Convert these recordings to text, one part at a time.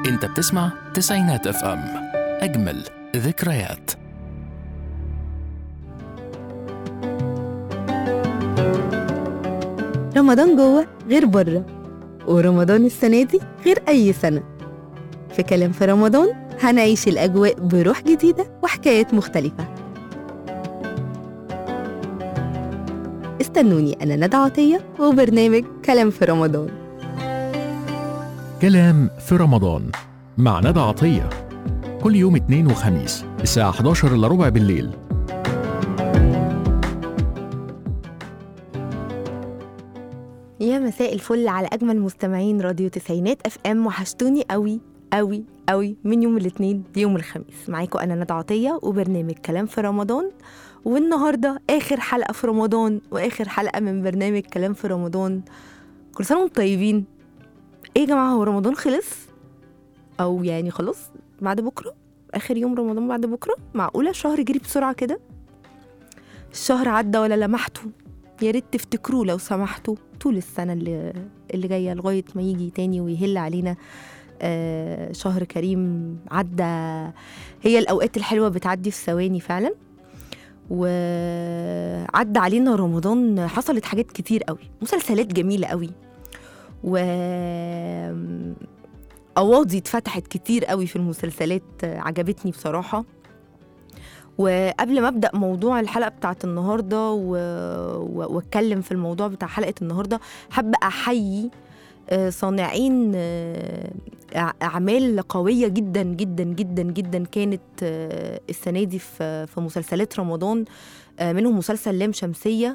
انت بتسمع تسعينات اف ام اجمل ذكريات رمضان جوه غير بره ورمضان السنة دي غير أي سنة في كلام في رمضان هنعيش الأجواء بروح جديدة وحكايات مختلفة استنوني أنا ندى عطية وبرنامج كلام في رمضان كلام في رمضان مع ندى عطية كل يوم اثنين وخميس الساعة 11 الا ربع بالليل يا مساء الفل على أجمل مستمعين راديو تسعينات اف ام وحشتوني قوي قوي قوي من يوم الاثنين ليوم الخميس معاكم أنا ندى عطية وبرنامج كلام في رمضان والنهاردة آخر حلقة في رمضان وآخر حلقة من برنامج كلام في رمضان كل سنة وانتم طيبين ايه يا جماعة هو رمضان خلص أو يعني خلاص بعد بكرة آخر يوم رمضان بعد بكرة معقولة الشهر جري بسرعة كده الشهر عدى ولا لمحته يا ريت تفتكروه لو سمحتوا طول السنة اللي, اللي جاية لغاية ما يجي تاني ويهل علينا آه شهر كريم عدى هي الأوقات الحلوة بتعدي في ثواني فعلا وعدى علينا رمضان حصلت حاجات كتير قوي مسلسلات جميلة قوي و أواضي اتفتحت كتير قوي في المسلسلات عجبتني بصراحة وقبل ما ابدا موضوع الحلقه بتاعت النهارده و... و... واتكلم في الموضوع بتاع حلقه النهارده حابه احيي آه، صانعين آه، أع- اعمال قويه جدا جدا جدا جدا كانت آه، السنه دي في في مسلسلات رمضان آه، منهم مسلسل لام شمسيه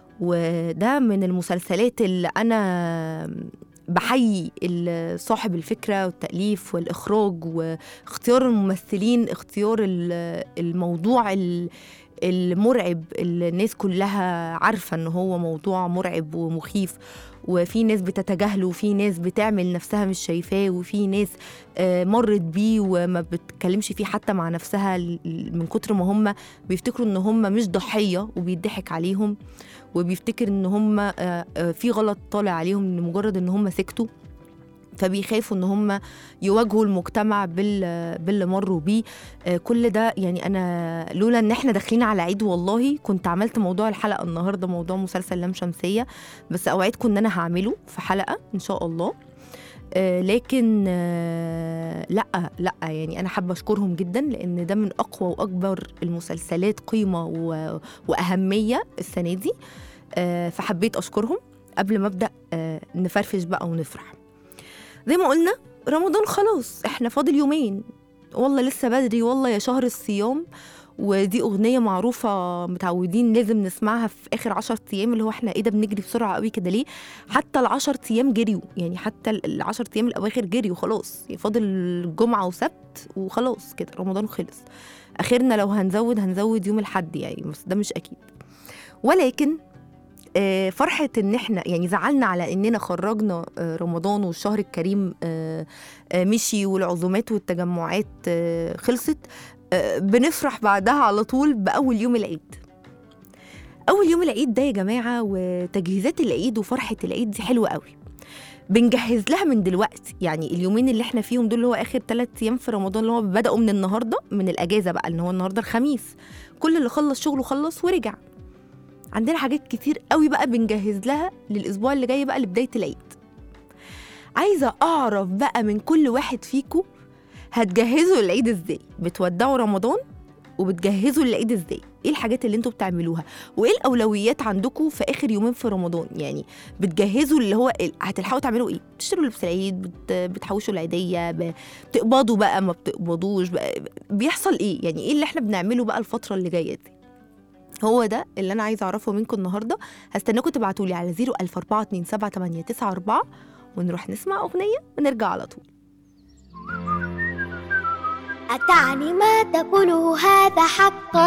وده من المسلسلات اللي انا بحيي ال- صاحب الفكره والتاليف والاخراج واختيار الممثلين اختيار ال- الموضوع ال- المرعب اللي الناس كلها عارفه ان هو موضوع مرعب ومخيف وفي ناس بتتجاهله وفي ناس بتعمل نفسها مش شايفاه وفي ناس آه، مرت بيه وما بتتكلمش فيه حتى مع نفسها ل- من كتر ما هم بيفتكروا ان هم مش ضحيه وبيضحك عليهم وبيفتكر ان هم آه، آه، في غلط طالع عليهم لمجرد ان هم سكتوا فبيخافوا ان هم يواجهوا المجتمع بال باللي مروا بيه آه، كل ده يعني انا لولا ان احنا داخلين على عيد والله كنت عملت موضوع الحلقه النهارده موضوع مسلسل لام شمسيه بس اوعدكم ان انا هعمله في حلقه ان شاء الله آه، لكن آه، لا لا يعني انا حابه اشكرهم جدا لان ده من اقوى واكبر المسلسلات قيمه و- واهميه السنه دي آه، فحبيت اشكرهم قبل ما ابدا آه، نفرفش بقى ونفرح زي ما قلنا رمضان خلاص احنا فاضل يومين والله لسه بدري والله يا شهر الصيام ودي أغنية معروفة متعودين لازم نسمعها في آخر عشر أيام اللي هو احنا ايه ده بنجري بسرعة قوي كده ليه حتى العشر أيام جريوا يعني حتى ال- العشر أيام الأواخر جريوا خلاص يعني فاضل جمعة وسبت وخلاص كده رمضان خلص آخرنا لو هنزود هنزود يوم الحد يعني بس ده مش أكيد ولكن آه، فرحة ان احنا يعني زعلنا على اننا خرجنا آه، رمضان والشهر الكريم آه، آه، مشي والعزومات والتجمعات آه، خلصت آه، بنفرح بعدها على طول بأول يوم العيد أول يوم العيد ده يا جماعة وتجهيزات العيد وفرحة العيد دي حلوة قوي بنجهز لها من دلوقتي يعني اليومين اللي احنا فيهم دول اللي هو اخر ثلاث ايام في رمضان اللي هو بدأوا من النهارده من الاجازه بقى اللي هو النهارده الخميس كل اللي خلص شغله خلص ورجع عندنا حاجات كتير قوي بقى بنجهز لها للاسبوع اللي جاي بقى لبدايه العيد عايزه اعرف بقى من كل واحد فيكم هتجهزوا العيد ازاي بتودعوا رمضان وبتجهزوا العيد ازاي ايه الحاجات اللي انتوا بتعملوها وايه الاولويات عندكم في اخر يومين في رمضان يعني بتجهزوا اللي هو ال- هتلحقوا تعملوا ايه بتشتروا لبس العيد بت... بتحوشوا العيديه ب... بتقبضوا بقى ما بتقبضوش بقى بيحصل ايه يعني ايه اللي احنا بنعمله بقى الفتره اللي جايه دي هو ده اللي انا عايزه اعرفه منكم النهارده هستناكم تبعتوا لي على 004278994 ونروح نسمع اغنيه ونرجع على طول أتعني ما تقوله هذا حقا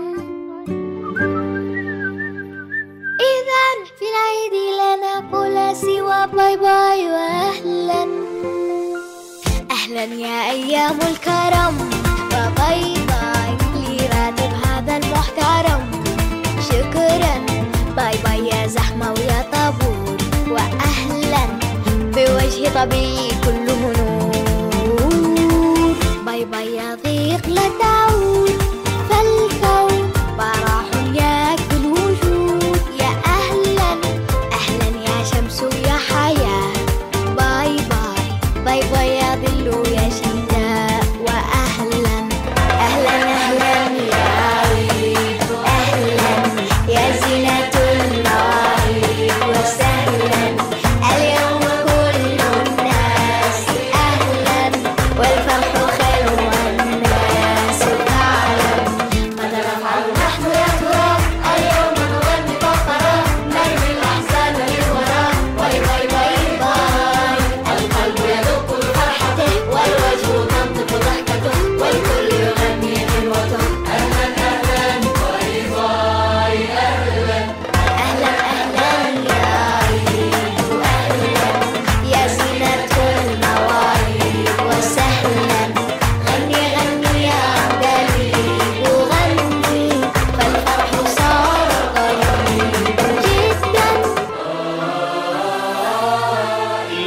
إذا في العيد لا نقول سوى باي باي وأهلا أهلا يا أيام الكرم وباي باي لراتب هذا المحترم شكرا باي باي يا زحمة ويا طابور وأهلا بوجه طبيعي كله نور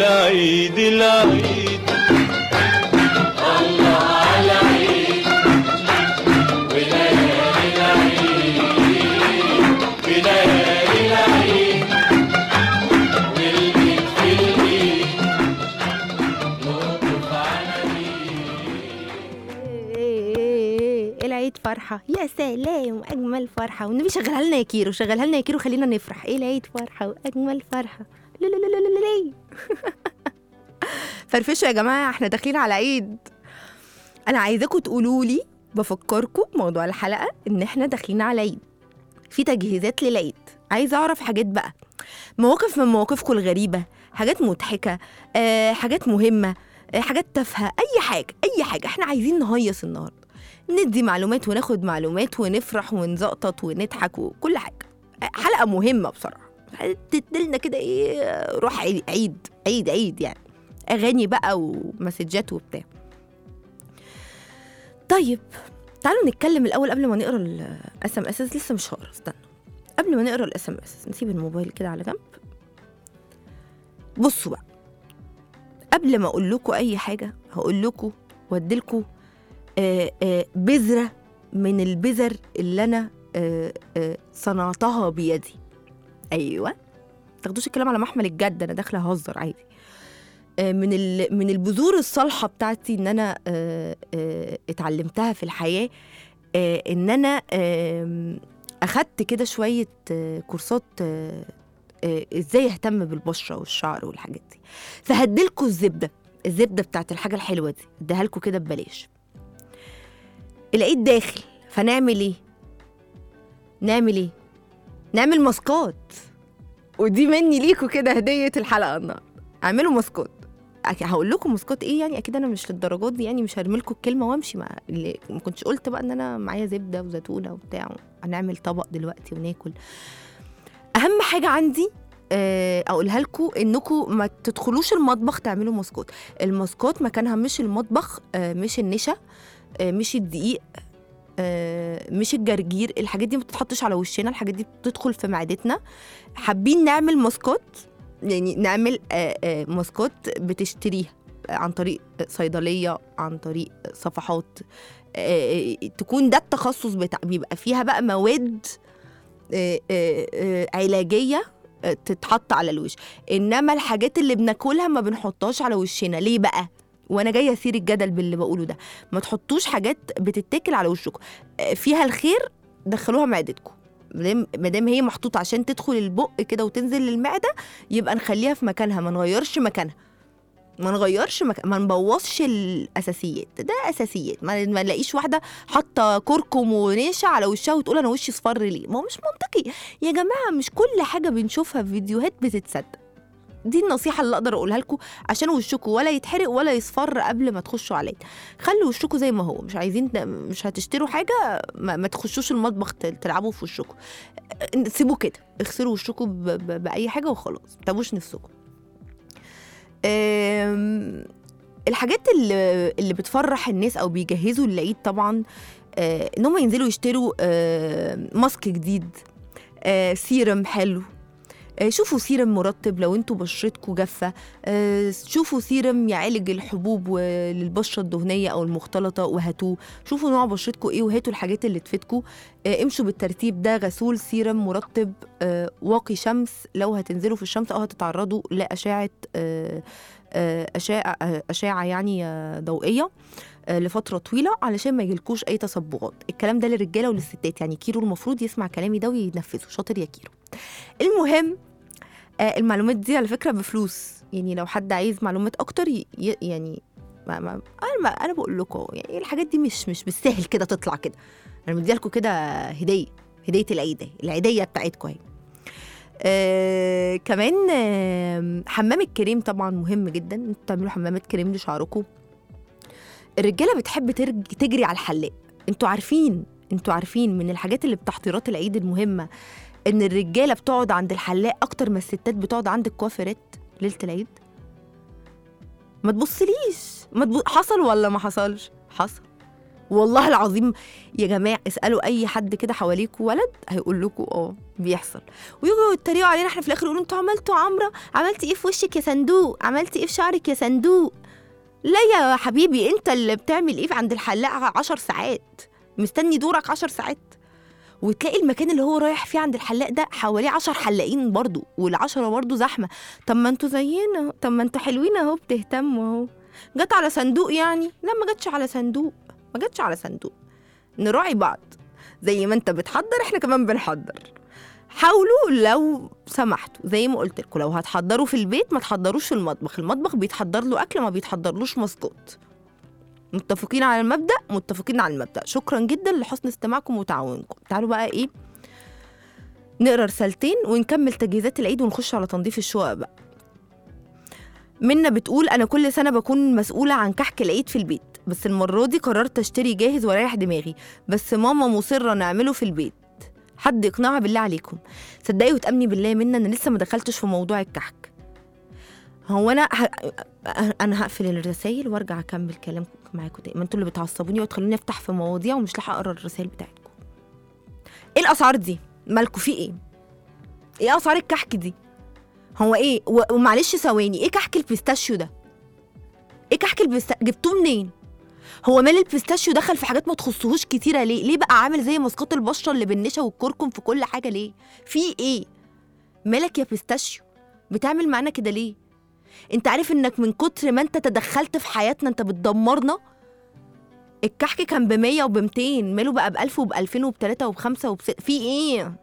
العيد العيد الله على العيد وليالي العيد وليالي العيد والبيت في البيت نقف على إيه العيد فرحة يا سلام أجمل فرحة والنبي شغلها لنا يا كيرو شغلها لنا يا كيرو خلينا نفرح إيه العيد فرحة وأجمل فرحة لا لا لا لا لا لا فرفشوا يا جماعة احنا داخلين على عيد أنا عايزاكم تقولوا لي بفكركم بموضوع الحلقة إن احنا داخلين على عيد في تجهيزات للعيد عايزة أعرف حاجات بقى مواقف من مواقفكم الغريبة حاجات مضحكة آه، حاجات مهمة آه، حاجات تافهة أي حاجة أي حاجة احنا عايزين نهيص النهاردة ندي معلومات وناخد معلومات ونفرح ونزقطط ونضحك وكل حاجة حلقة مهمة بصراحة تدلنا كده ايه روح عيد عيد عيد عيد يعني أغاني بقى ومسجات وبتاع طيب تعالوا نتكلم الأول قبل ما نقرا الاس ام اس لسه مش هقرا استنى قبل ما نقرا الاس ام اس نسيب الموبايل كده على جنب بصوا بقى قبل ما اقول لكم اي حاجه هقول لكم واديلكم آه، آه، بذره من البذر اللي انا آه، آه، صنعتها بيدي ايوه تاخدوش الكلام على محمل الجد انا داخله اهزر عادي آه، من ال- من البذور الصالحه بتاعتي ان انا آه، آه، اتعلمتها في الحياه آه، ان انا آم، اخدت كده شويه آه، كورسات آه، آه، ازاي اهتم بالبشره والشعر والحاجات دي فهديلكوا الزبده الزبده بتاعت الحاجه الحلوه دي اديها لكم كده ببلاش العيد داخل فنعمل ايه نعمل ايه نعمل ماسكات ودي مني ليكوا كده هديه الحلقه النهارده اعملوا ماسكات أك- هقول لكم ماسكات ايه يعني اكيد انا مش للدرجات دي يعني مش هرمي لكم الكلمه وامشي ما اللي ما كنتش قلت بقى ان انا معايا زبده وزيتونه وبتاع هنعمل طبق دلوقتي وناكل اهم حاجه عندي آه، اقولها لكم انكم ما تدخلوش المطبخ تعملوا ماسكات الماسكات مكانها مش المطبخ آه، مش النشا آه، مش الدقيق آه، مش الجرجير الحاجات دي ما بتتحطش على وشنا الحاجات دي بتدخل في معدتنا حابين نعمل ماسكات يعني نعمل آه، آه، ماسكات بتشتريها عن طريق صيدليه عن طريق صفحات آه، آه، تكون ده التخصص بتاع بيبقى فيها بقى مواد آه، آه، آه، علاجيه آه، تتحط على الوش انما الحاجات اللي بناكلها ما بنحطهاش على وشنا ليه بقى وانا جايه اثير الجدل باللي بقوله ده ما تحطوش حاجات بتتاكل على وشكم آه، فيها الخير دخلوها معدتكم مادام مادام هي محطوطه عشان تدخل البق كده وتنزل للمعده يبقى نخليها في مكانها ما نغيرش مكانها ما نغيرش مكان ما نبوظش الاساسيات ده اساسيات ما, ما نلاقيش واحده حاطه كركم ونشا على وشها وتقول انا وشي اصفر ليه ما هو مش منطقي يا جماعه مش كل حاجه بنشوفها في فيديوهات بتتصدق دي النصيحه اللي اقدر اقولها لكم عشان وشكم ولا يتحرق ولا يصفر قبل ما تخشوا عليه خلوا وشكم زي ما هو مش عايزين مش هتشتروا حاجه ما, ما تخشوش المطبخ تل- تلعبوا في وشكم سيبوه كده اغسلوا وشكم ب- ب- باي حاجه وخلاص ما تتعبوش نفسكم أم، الحاجات اللي اللي بتفرح الناس او بيجهزوا العيد طبعا آه، ان هم ينزلوا يشتروا آه، ماسك جديد آه، سيرم حلو آه، شوفوا سيرم مرطب لو انتوا بشرتكم جافه آه، شوفوا سيرم يعالج الحبوب للبشره الدهنيه او المختلطه وهاتوه شوفوا نوع بشرتكم ايه وهاتوا الحاجات اللي تفيدكم آه، امشوا بالترتيب ده غسول سيرم مرطب آه، واقي شمس لو هتنزلوا في الشمس او هتتعرضوا لاشعه آه، آه، اشعه آه، اشعه يعني آه، ضوئيه آه، لفتره طويله علشان ما يجيلكوش اي تصبغات الكلام ده للرجاله وللستات يعني كيرو المفروض يسمع كلامي ده وينفذه شاطر يا كيرو المهم آه، المعلومات دي على فكره بفلوس يعني لو حد عايز معلومات اكتر ي- ي- يعني ما ما انا ما انا بقول لكم أهو، يعني الحاجات دي مش مش بالسهل كده تطلع كده انا مديها لكم كده هديه هديه العيد أهي، العيديه بتاعتكم اهي آه كمان آه حمام الكريم طبعا مهم جدا انتوا تعملوا حمامات كريم لشعركم الرجاله بتحب ترج تجري على الحلاق انتوا عارفين انتوا عارفين من الحاجات اللي بتحضيرات العيد المهمه ان الرجاله بتقعد عند الحلاق اكتر ما الستات بتقعد عند الكوافيرات ليله العيد ما تبصليش ما تبص... حصل ولا ما حصلش حصل والله العظيم يا جماعه اسالوا اي حد كده حواليكوا ولد هيقول لكم اه بيحصل ويجوا يتريقوا علينا احنا في الاخر يقولوا انتوا عملتوا عمره عملتي ايه في وشك يا صندوق عملتي ايه في شعرك يا صندوق لا يا حبيبي انت اللي بتعمل ايه عند الحلاق عشر ساعات مستني دورك عشر ساعات وتلاقي المكان اللي هو رايح فيه عند الحلاق ده حواليه عشر حلاقين برضو والعشرة برضو زحمة طب ما انتوا زينا طب ما انتوا حلوين اهو بتهتموا اهو جت على صندوق يعني لا ما جاتش على صندوق ما جاتش على صندوق نراعي بعض زي ما انت بتحضر احنا كمان بنحضر حاولوا لو سمحتوا زي ما قلت لكم لو هتحضروا في البيت ما تحضروش في المطبخ المطبخ بيتحضر له اكل ما بيتحضرلوش مسقط متفقين على المبدا متفقين على المبدا شكرا جدا لحسن استماعكم وتعاونكم تعالوا بقى ايه نقرا رسالتين ونكمل تجهيزات العيد ونخش على تنظيف الشقق بقى منا بتقول انا كل سنه بكون مسؤوله عن كحك العيد في البيت بس المره دي قررت اشتري جاهز واريح دماغي بس ماما مصره نعمله في البيت حد يقنعها بالله عليكم صدقي وتامني بالله منا انا لسه ما دخلتش في موضوع الكحك هو انا ه... انا هقفل الرسائل وارجع اكمل كلام معاكم تاني ما انتوا اللي بتعصبوني وتخلوني افتح في مواضيع ومش لاحقه اقرا الرسائل بتاعتكم ايه الاسعار دي مالكوا في ايه ايه اسعار الكحك دي هو ايه و... ومعلش ثواني ايه كحك البيستاشيو ده ايه كحك البيستا جبتوه منين هو مال البيستاشيو دخل في حاجات ما تخصهوش كتيره ليه ليه بقى عامل زي مسقط البشره اللي بالنشا والكركم في كل حاجه ليه في ايه مالك يا بيستاشيو بتعمل معانا كده ليه انت عارف انك من كتر ما انت تدخلت في حياتنا انت بتدمرنا الكحك كان ب 100 وب 200 ماله بقى ب 1000 وب 2000 وب 3 وب 5 وب 6 في ايه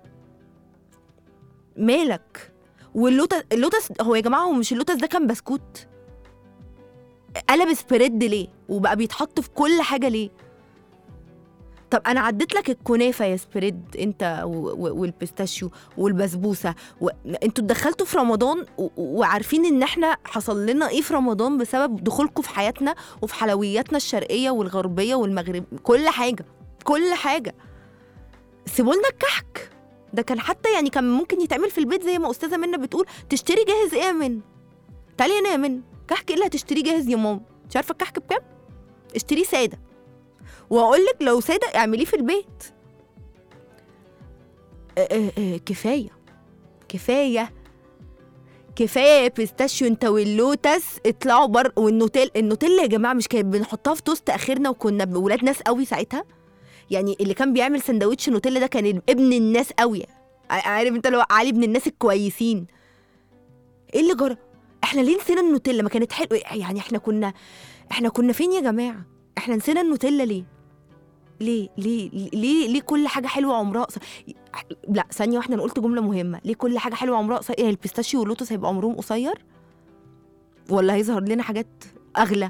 مالك واللوتس اللوتس هو يا جماعه هو مش اللوتس ده كان بسكوت قلب سبريد ليه وبقى بيتحط في كل حاجه ليه طب انا عديت لك الكنافه يا سبريد انت و- و- والبيستاشيو والبسبوسه و... انتوا اتدخلتوا في رمضان و... وعارفين ان احنا حصل لنا ايه في رمضان بسبب دخولكم في حياتنا وفي حلوياتنا الشرقيه والغربيه والمغرب كل حاجه كل حاجه سيبوا لنا الكحك ده كان حتى يعني كان ممكن يتعمل في البيت زي ما استاذه منى بتقول تشتري جاهز ايه يا من تعالي هنا يا من كحك ايه اللي هتشتريه جاهز يا ماما مش عارفه الكحك بكام اشتريه ساده واقول لك لو ساده اعمليه في البيت اه اه اه كفايه كفايه كفايه يا بيستاشيو انت واللوتس اطلعوا بر والنوتيل النوتيلا يا جماعه مش كانت بنحطها في توست اخرنا وكنا ولاد ناس قوي ساعتها يعني اللي كان بيعمل سندوتش نوتيلا ده كان ابن الناس قوي ع- عارف انت لو علي ابن الناس الكويسين ايه اللي جرى احنا ليه نسينا النوتيلا ما كانت حلوه يعني احنا كنا احنا كنا فين يا جماعه احنا نسينا النوتيلا ليه ليه ليه ليه ليه كل حاجه حلوه عمرها قصير لا ثانيه واحده انا قلت جمله مهمه ليه كل حاجه حلوه عمرها قصير يعني البيستاشيو واللوتس هيبقى عمرهم قصير ولا هيظهر لنا حاجات اغلى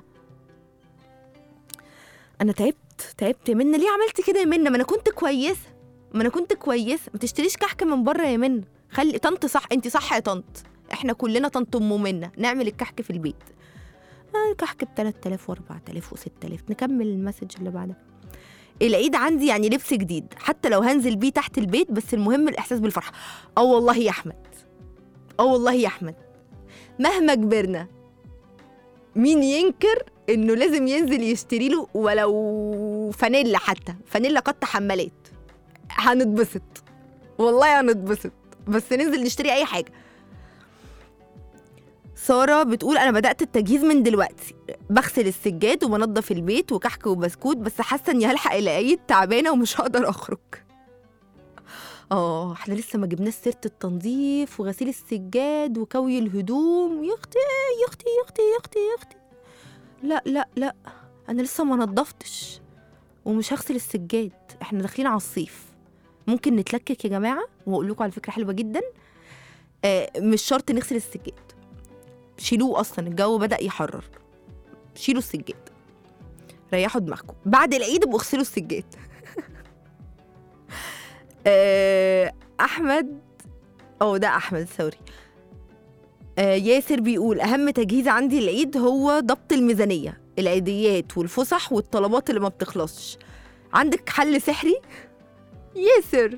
انا تعبت تعبت يا منى ليه عملت كده يا منى ما انا كنت كويسه ما انا كنت كويسه ما تشتريش كحك من بره يا منى خلي طنط صح انت صح يا طنط احنا كلنا طنط ام منى نعمل الكحك في البيت آه، الكحك ب 3000 و 4000 و 6000 نكمل المسج اللي بعدها العيد عندي يعني لبس جديد حتى لو هنزل بيه تحت البيت بس المهم الاحساس بالفرحه اه والله يا احمد اه والله يا احمد مهما كبرنا مين ينكر انه لازم ينزل يشتري له ولو فانيلا حتى فانيلا قط حمالات هنتبسط والله هنتبسط بس ننزل نشتري اي حاجه سارة بتقول أنا بدأت التجهيز من دلوقتي بغسل السجاد وبنضف البيت وكحك وبسكوت بس حاسة إني هلحق العيد تعبانة ومش هقدر أخرج اه احنا لسه ما جبناش سيرة التنظيف وغسيل السجاد وكوي الهدوم يا اختي يا اختي يا اختي يا اختي يا اختي لا لا لا انا لسه ما نضفتش ومش هغسل السجاد احنا داخلين على الصيف ممكن نتلكك يا جماعة واقول لكم على فكرة حلوة جدا آه مش شرط نغسل السجاد شيلوه اصلا الجو بدأ يحرر شيلوا السجاد ريحوا دماغكم بعد العيد ابقوا اغسلوا السجاد آه، احمد او ده احمد سوري آه، ياسر بيقول اهم تجهيز عندي العيد هو ضبط الميزانيه العيديات والفسح والطلبات اللي ما بتخلصش عندك حل سحري ياسر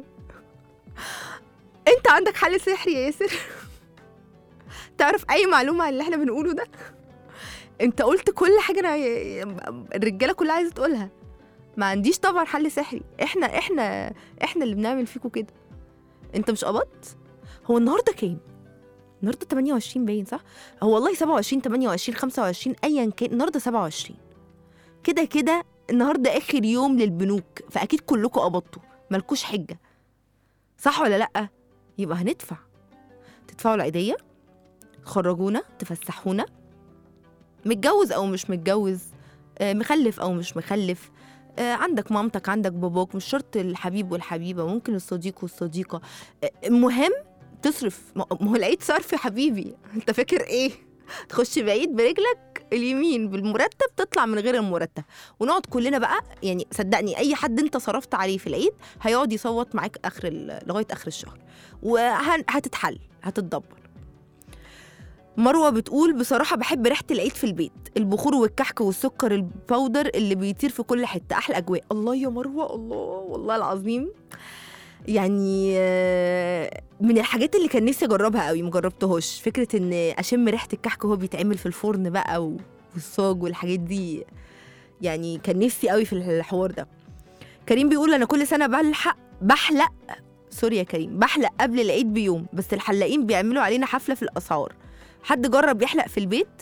انت عندك حل سحري يا ياسر تعرف اي معلومه عن اللي احنا بنقوله ده انت قلت كل حاجه انا الرجاله كلها عايزه تقولها ما عنديش طبعا حل سحري احنا احنا احنا اللي بنعمل فيكم كده انت مش قبضت هو النهارده كام النهارده 28 باين صح هو والله 27 28 25 ايا كان النهارده 27 كده كده النهارده اخر يوم للبنوك فاكيد كلكم قبضتوا مالكوش حجه صح ولا لا يبقى هندفع تدفعوا العيديه تخرجونا تفسحونا متجوز او مش متجوز آه، مخلف او مش مخلف آه، عندك مامتك عندك باباك مش شرط الحبيب والحبيبه ممكن الصديق والصديقه آه، المهم تصرف ما ما هو العيد صرف يا حبيبي انت فاكر ايه تخش بعيد برجلك اليمين بالمرتب تطلع من غير المرتب ونقعد كلنا بقى يعني صدقني اي حد انت صرفت عليه في العيد هيقعد يصوت معاك اخر ال- لغايه اخر الشهر وهتتحل هتتدبر مروه بتقول بصراحه بحب ريحه العيد في البيت البخور والكحك والسكر الباودر اللي بيطير في كل حته احلى اجواء الله يا مروه الله والله العظيم يعني آه، من الحاجات اللي كان نفسي اجربها قوي مجربتهاش فكره ان اشم ريحه الكحك وهو بيتعمل في الفرن بقى و- والصاج والحاجات دي يعني كان نفسي قوي في الحوار ده كريم بيقول انا كل سنه بلحق بحلق سوري يا كريم بحلق قبل العيد بيوم بس الحلاقين بيعملوا علينا حفله في الاسعار حد جرب يحلق في البيت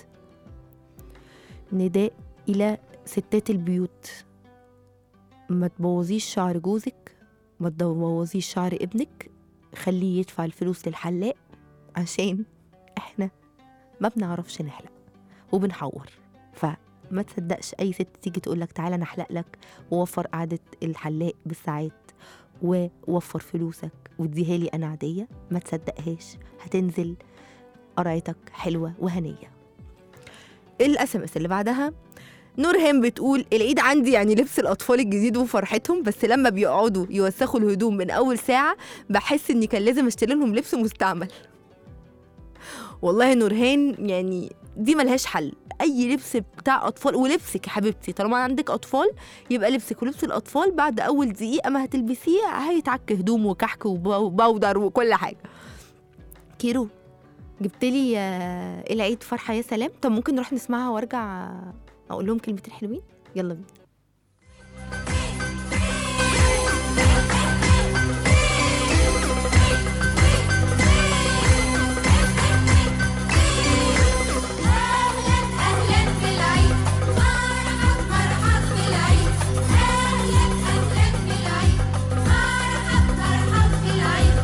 نداء الى ستات البيوت ما تبوظيش شعر جوزك ما تبوظيش شعر ابنك خليه يدفع الفلوس للحلاق عشان احنا ما بنعرفش نحلق وبنحور فما تصدقش اي ست تيجي تقول لك تعالى انا احلق لك ووفر قعده الحلاق بالساعات ووفر فلوسك واديها لي انا عاديه ما تصدقهاش هتنزل قرايتك حلوه وهنيه الاس ام اس اللي بعدها نورهان بتقول العيد عندي يعني لبس الاطفال الجديد وفرحتهم بس لما بيقعدوا يوسخوا الهدوم من اول ساعه بحس اني كان لازم اشتري لهم لبس مستعمل والله يا نورهان يعني دي ملهاش حل اي لبس بتاع اطفال ولبسك يا حبيبتي طالما عندك اطفال يبقى لبسك ولبس الاطفال بعد اول دقيقه ما هتلبسيه هيتعك هدوم وكحك وبودر وكل حاجه كيرو جبت لي آه، العيد فرحه يا سلام طب ممكن نروح نسمعها وارجع اقول لهم كلمتين حلوين يلا بينا أهلا بالعيد مرحب مرحب بالعيد أهلا أهلا بالعيد مرحب مرحب بالعيد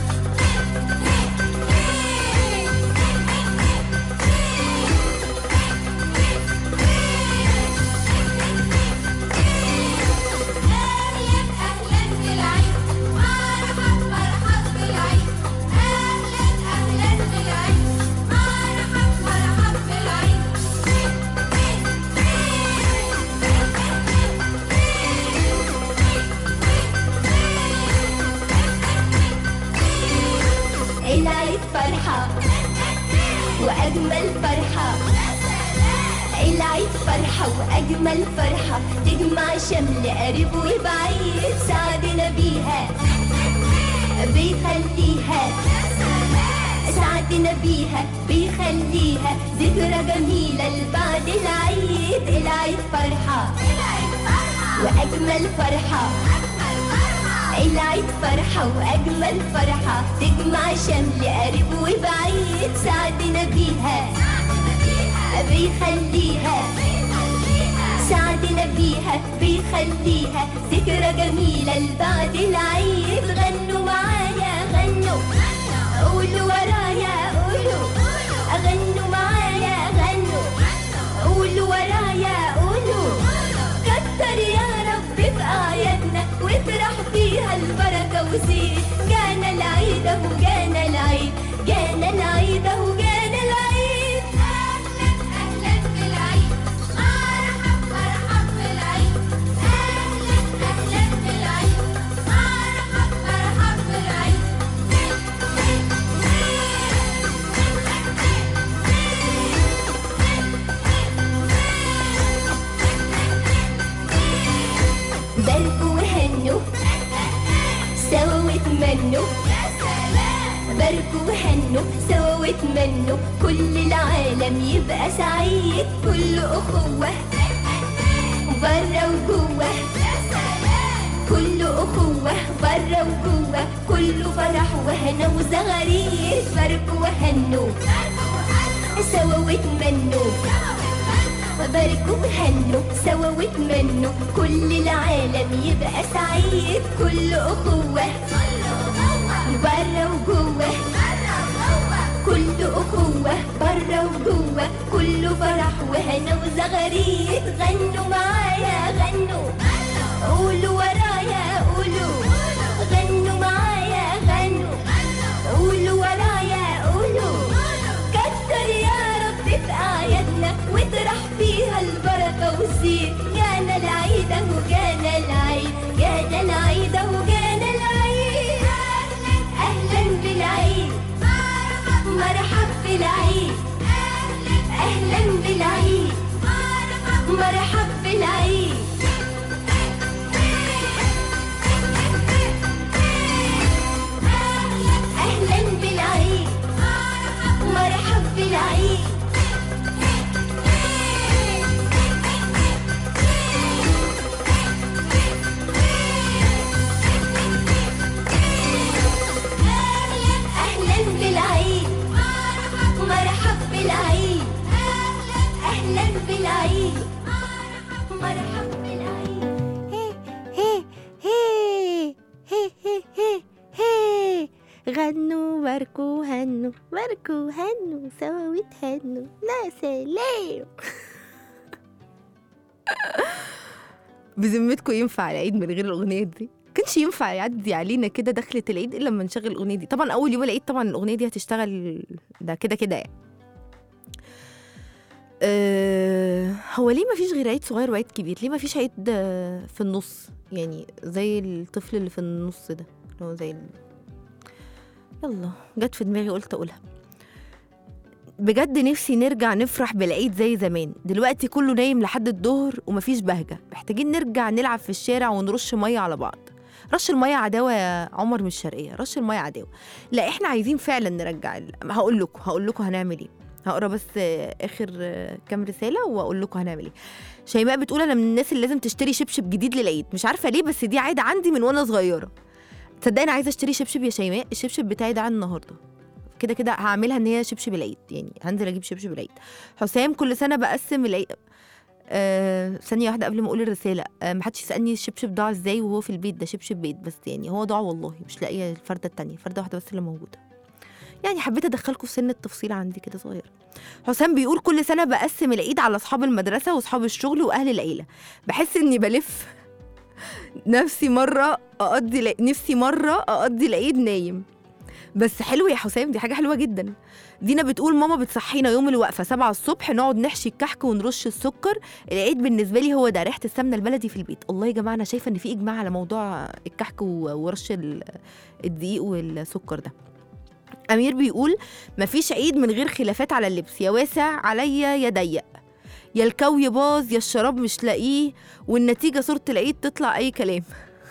أهلا أهلا بالعيد مرحب مرحب بالعيد أهلا أهلا بالعيد مرحب مرحب بالعيد العيد فرحة وأجمل فرحة العيد فرحة وأجمل فرحة تجمع شمل قريب وبعيد سعدنا بيها بيخليها سعدنا بيها بيخليها ذكرى جميلة لبعد العيد العيد فرحة وأجمل فرحة العيد فرحة وأجمل فرحة تجمع شمل قريب وبعيد سعدنا بيها بيخليها سعدنا بيها بيخليها ذكرى جميلة لبعد العيد غنوا معايا غنوا قولوا ورايا قولوا غنوا معايا غنوا قولوا ورايا قولوا كتر يا رب في أعيادنا واطرح فيها البركة وزيد جانا العيد أهو جانا العيد جانا العيد أهو جانا العيد أهلا أهلا بالعيد مرحب مرحب بالعيد أهلا أهلا بالعيد مرحب مرحب بالعيد باركوا وهنوا سوا واتمنوا باركوا وهنوا سوا واتمنوا كل العالم يبقى سعيد كل أخوة برا وجوه كله أخوة برا وجوه كله فرح وهنا وزغارير باركوا وهنوا سوا واتمنوا وباركوا وهنوا سوا واتمنوا كل العالم يبقى سعيد كله أخوة برا وجوه كله أخوة برا وجوه كله فرح وهنا وزغاريد غنوا معايا غنوا قولوا ورايا قولوا غنوا معايا غنوا قولوا ورايا قولوا كتر يا رب في أعيادنا واطرح فيها البركة والزين جانا العيد أهو جانا العيد جانا العيد أهو جانا العيد أهلا بالعيد مرحب بالعيد أهلا بالعيد مرحب بالعيد أهلا بالعيد مرحب بالعيد أهلا بالعيد مرحب بالعيد أهلا بالعيد مرحب بالعيد هي هي هي هي هي هي غنوا باركوا هنوا باركوا هنوا سوا وتهنوا لا سلام بذمتكم ينفع العيد من غير الاغنيه دي كانش ينفع يعدي علينا كده دخلة العيد الا لما نشغل الاغنيه دي طبعا اول يوم العيد طبعا الاغنيه دي هتشتغل ده كده كده يعني أه هو ليه ما فيش غير عيد صغير وعيد كبير ليه ما فيش عيد آه، في النص يعني زي الطفل اللي في النص ده اللي هو زي ال... يلا جت في دماغي قلت اقولها بجد نفسي نرجع نفرح بالعيد زي زمان دلوقتي كله نايم لحد الظهر ومفيش بهجة محتاجين نرجع نلعب في الشارع ونرش مية على بعض رش المية عداوة يا عمر من الشرقية رش المية عداوة لا احنا عايزين فعلا نرجع ال- هقول لكم هقول لكم هنعمل ايه هقرا بس آه، اخر آه، كام رساله واقول لكم هنعمل ايه شيماء بتقول انا من الناس اللي لازم تشتري شبشب جديد للعيد مش عارفه ليه بس دي عاده عندي من وانا صغيره تصدقني انا عايزه اشتري شبشب يا شيماء الشبشب بتاعي ده عن النهارده كده كده هعملها ان هي شبشب العيد يعني هنزل اجيب شبشب العيد حسام كل سنه بقسم العيد آه ثانية واحدة قبل ما أقول الرسالة آه محدش يسألني الشبشب ضاع ازاي وهو في البيت ده شبشب بيت بس يعني هو ضاع والله مش لاقية الفردة التانية فردة واحدة بس اللي موجودة يعني حبيت أدخلكم في سن التفصيل عندي كده صغير حسام بيقول كل سنة بقسم العيد على أصحاب المدرسة وأصحاب الشغل وأهل العيلة بحس إني بلف نفسي مرة أقضي الع- نفسي مرة أقضي العيد نايم بس حلو يا حسام دي حاجة حلوة جدا دينا بتقول ماما بتصحينا يوم الوقفة سبعة الصبح نقعد نحشي الكحك ونرش السكر العيد بالنسبة لي هو ده ريحة السمنة البلدي في البيت الله يا جماعة أنا شايفة إن في إجماع على موضوع الكحك و- ورش ال- الدقيق والسكر ده أمير بيقول مفيش عيد من غير خلافات على اللبس يا واسع عليا يا ضيق يا الكوي باظ يا الشراب مش لاقيه والنتيجة صورة العيد تطلع أي كلام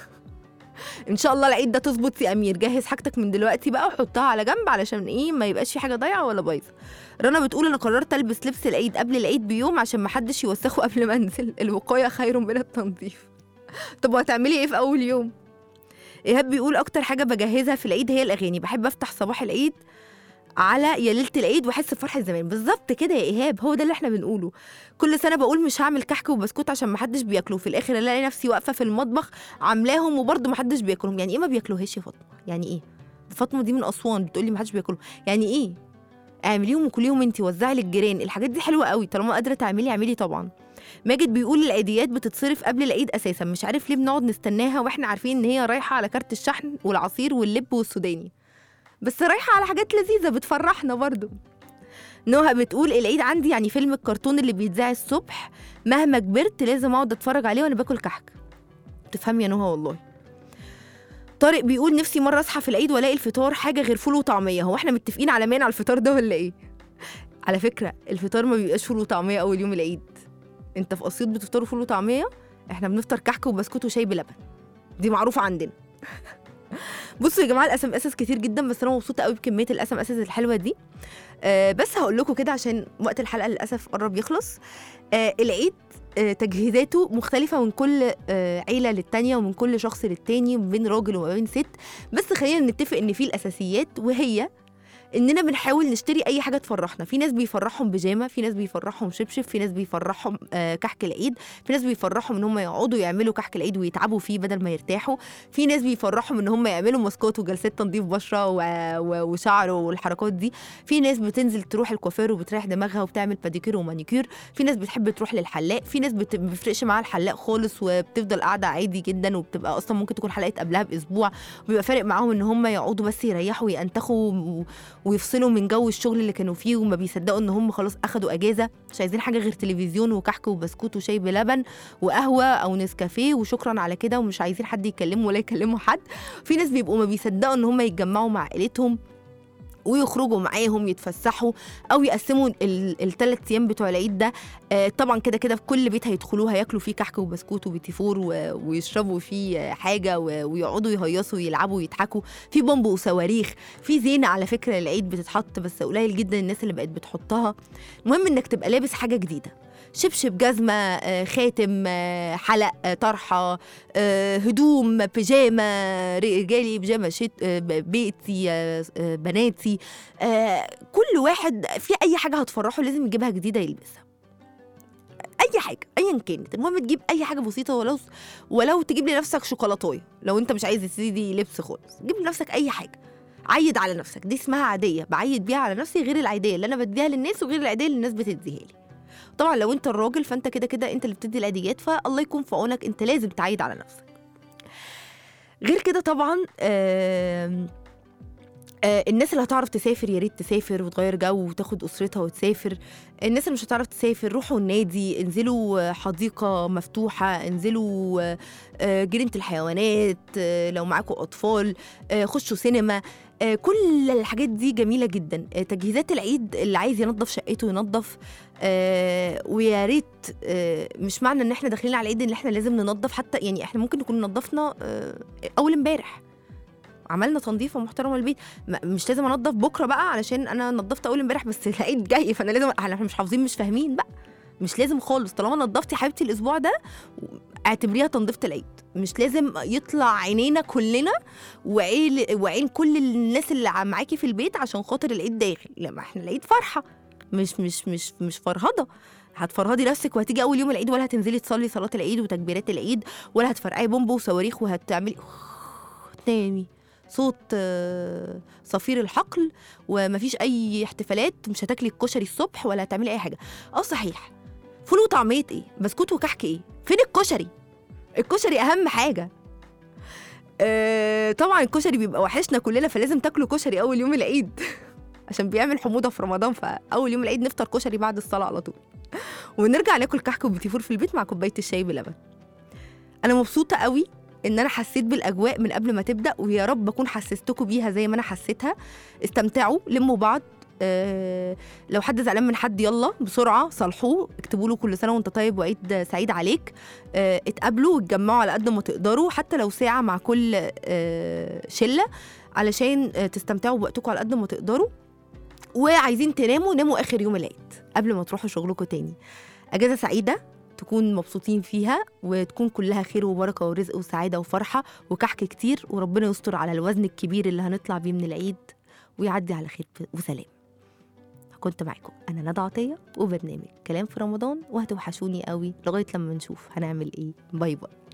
ان شاء الله العيد ده تظبط يا امير جهز حاجتك من دلوقتي بقى وحطها على جنب علشان ايه ما يبقاش في حاجه ضايعه ولا بايظه رنا بتقول انا قررت البس لبس العيد قبل العيد بيوم عشان ما حدش يوسخه قبل ما انزل الوقايه خير من التنظيف طب وهتعملي ايه في اول يوم ايهاب بيقول اكتر حاجه بجهزها في العيد هي الاغاني بحب افتح صباح العيد على يا ليله العيد واحس بفرحه زمان بالظبط كده يا ايهاب هو ده اللي احنا بنقوله كل سنه بقول مش هعمل كحك وبسكوت عشان محدش بياكله في الاخر الاقي نفسي واقفه في المطبخ عاملاهم وبرضه محدش بياكلهم يعني ايه ما بياكلوهاش يا فاطمه يعني ايه فاطمه دي من اسوان بتقولي محدش بياكلهم يعني ايه اعمليهم وكليهم انت وزعي للجيران الحاجات دي حلوه قوي طالما قادره تعملي اعملي طبعا ماجد بيقول العيديات بتتصرف قبل العيد اساسا مش عارف ليه بنقعد نستناها واحنا عارفين ان هي رايحه على كارت الشحن والعصير واللب والسوداني بس رايحه على حاجات لذيذه بتفرحنا برضو نهى بتقول العيد عندي يعني فيلم الكرتون اللي بيتذاع الصبح مهما كبرت لازم اقعد اتفرج عليه وانا باكل كحك تفهم يا نهى والله طارق بيقول نفسي مره اصحى في العيد والاقي الفطار حاجه غير فول وطعميه هو احنا متفقين على مين على الفطار ده ولا ايه على فكره الفطار ما بيبقاش فول وطعميه اول يوم العيد انت في اسيوط بتفطروا فول وطعميه احنا بنفطر كحك وبسكوت وشاي بلبن دي معروفه عندنا بصوا يا جماعه الاسم اسس كتير جدا بس انا مبسوطه قوي بكميه الاسم اسس الحلوه دي آه بس هقول لكم كده عشان وقت الحلقه للاسف قرب يخلص آه العيد آه، تجهيزاته مختلفة من كل آه، عيلة للتانية ومن كل شخص للتاني وما بين راجل وما بين ست بس خلينا نتفق ان في الاساسيات وهي اننا بنحاول نشتري اي حاجه تفرحنا في ناس بيفرحهم بيجامه في ناس بيفرحهم شبشب في ناس بيفرحهم آه كحك العيد في ناس بيفرحهم ان هم يقعدوا يعملوا كحك العيد ويتعبوا فيه بدل ما يرتاحوا في ناس بيفرحهم ان هم يعملوا ماسكات وجلسات تنظيف بشره و... و... وشعر والحركات دي في ناس بتنزل تروح الكوافير وبتريح دماغها وبتعمل باديكير ومانيكير في ناس بتحب تروح للحلاق في ناس بت... ما بيفرقش معاها الحلاق خالص وبتفضل قاعده عادي جدا وبتبقى اصلا ممكن تكون حلقت قبلها باسبوع وبيبقى فارق معاهم ان هم يقعدوا بس يريحوا وينتخوا و... ويفصلوا من جو الشغل اللي كانوا فيه وما بيصدقوا ان هم خلاص اخدوا اجازه مش عايزين حاجه غير تلفزيون وكحك وبسكوت وشاي بلبن وقهوه او نسكافيه وشكرا على كده ومش عايزين حد يكلمه ولا يكلموا حد في ناس بيبقوا ما بيصدقوا ان هم يتجمعوا مع عيلتهم ويخرجوا معاهم يتفسحوا او يقسموا الثلاث ايام بتوع العيد ده آه، طبعا كده كده في كل بيت هيدخلوه هياكلوا فيه كحك وبسكوت وبيتيفور و- ويشربوا فيه آه، حاجه و- ويقعدوا يهيصوا ويلعبوا ويضحكوا في بومب وصواريخ في زينه على فكره العيد بتتحط بس قليل جدا الناس اللي بقت بتحطها المهم انك تبقى لابس حاجه جديده شبشب جزمه آه، خاتم آه، حلق آه، طرحه آه، هدوم بيجامه رجالي بيجامه شت آه، ب- بيتي آه، آه، بناتي آه، كل واحد في اي حاجه هتفرحه لازم يجيبها جديده يلبسها اي حاجه ايا كانت المهم تجيب اي حاجه بسيطه ولو ولو تجيب لنفسك شوكولاتايه لو انت مش عايز تسيدي لبس خالص جيب لنفسك اي حاجه عيد على نفسك دي اسمها عاديه بعيد بيها على نفسي غير العاديه اللي انا بديها للناس وغير العاديه اللي الناس بتديها لي طبعا لو انت الراجل فانت كده كده انت اللي بتدي العيديات فالله يكون في عونك انت لازم تعيد على نفسك غير كده طبعا آم، آه الناس اللي هتعرف تسافر يا ريت تسافر وتغير جو وتاخد اسرتها وتسافر الناس اللي مش هتعرف تسافر روحوا النادي انزلوا آه، حديقه مفتوحه انزلوا آه، آه، جنينه الحيوانات آه، لو معاكم اطفال آه، خشوا سينما آه، كل الحاجات دي جميله جدا آه، تجهيزات العيد اللي عايز ينظف شقته ينظف آه، ويا ريت آه، مش معنى ان احنا داخلين على العيد ان احنا لازم ننظف حتى يعني احنا ممكن نكون نظفنا آه، اول امبارح عملنا تنظيفه محترمه للبيت ما- مش لازم انضف بكره بقى علشان انا نظفت اول امبارح بس العيد جاي فانا لازم احنا مش حافظين مش فاهمين بقى مش لازم خالص طالما نظفتي حبيبتي الاسبوع ده اعتبريها تنظيفه العيد مش لازم يطلع عينينا كلنا وعين وعين كل الناس اللي ع- معاكي في البيت عشان خاطر العيد داخل لا ما احنا العيد فرحه مش مش مش مش فرهضه هتفرهدي نفسك وهتيجي اول يوم العيد ولا هتنزلي تصلي صلاه العيد وتكبيرات العيد ولا هتفرقعي بومب وصواريخ وهتعملي تنامي صوت آه، صفير الحقل ومفيش اي احتفالات مش هتاكلي الكشري الصبح ولا هتعملي اي حاجه اه صحيح فول وطعميه ايه بسكوت وكحك ايه فين الكشري الكشري اهم حاجه آه طبعا الكشري بيبقى وحشنا كلنا فلازم تاكلوا كشري اول يوم العيد عشان بيعمل حموضه في رمضان فاول يوم العيد نفطر كشري بعد الصلاه على طول ونرجع ناكل كحك وبيتيفور في البيت مع كوبايه الشاي بلبن انا مبسوطه قوي ان انا حسيت بالاجواء من قبل ما تبدا ويا رب اكون حسستكم بيها زي ما انا حسيتها استمتعوا لموا بعض أه لو حد زعلان من حد يلا بسرعه صالحوه اكتبوا له كل سنه وانت طيب وعيد سعيد عليك أه اتقابلوا واتجمعوا على قد ما تقدروا حتى لو ساعه مع كل أه شله علشان أه تستمتعوا بوقتكم على قد ما تقدروا وعايزين تناموا ناموا اخر يوم العيد قبل ما تروحوا شغلكم تاني اجازه سعيده تكون مبسوطين فيها وتكون كلها خير وبركه ورزق وسعاده وفرحه وكحك كتير وربنا يستر على الوزن الكبير اللي هنطلع بيه من العيد ويعدي على خير وسلام كنت معاكم انا ندى عطيه وبرنامج كلام في رمضان وهتوحشوني قوي لغايه لما نشوف هنعمل ايه باي باي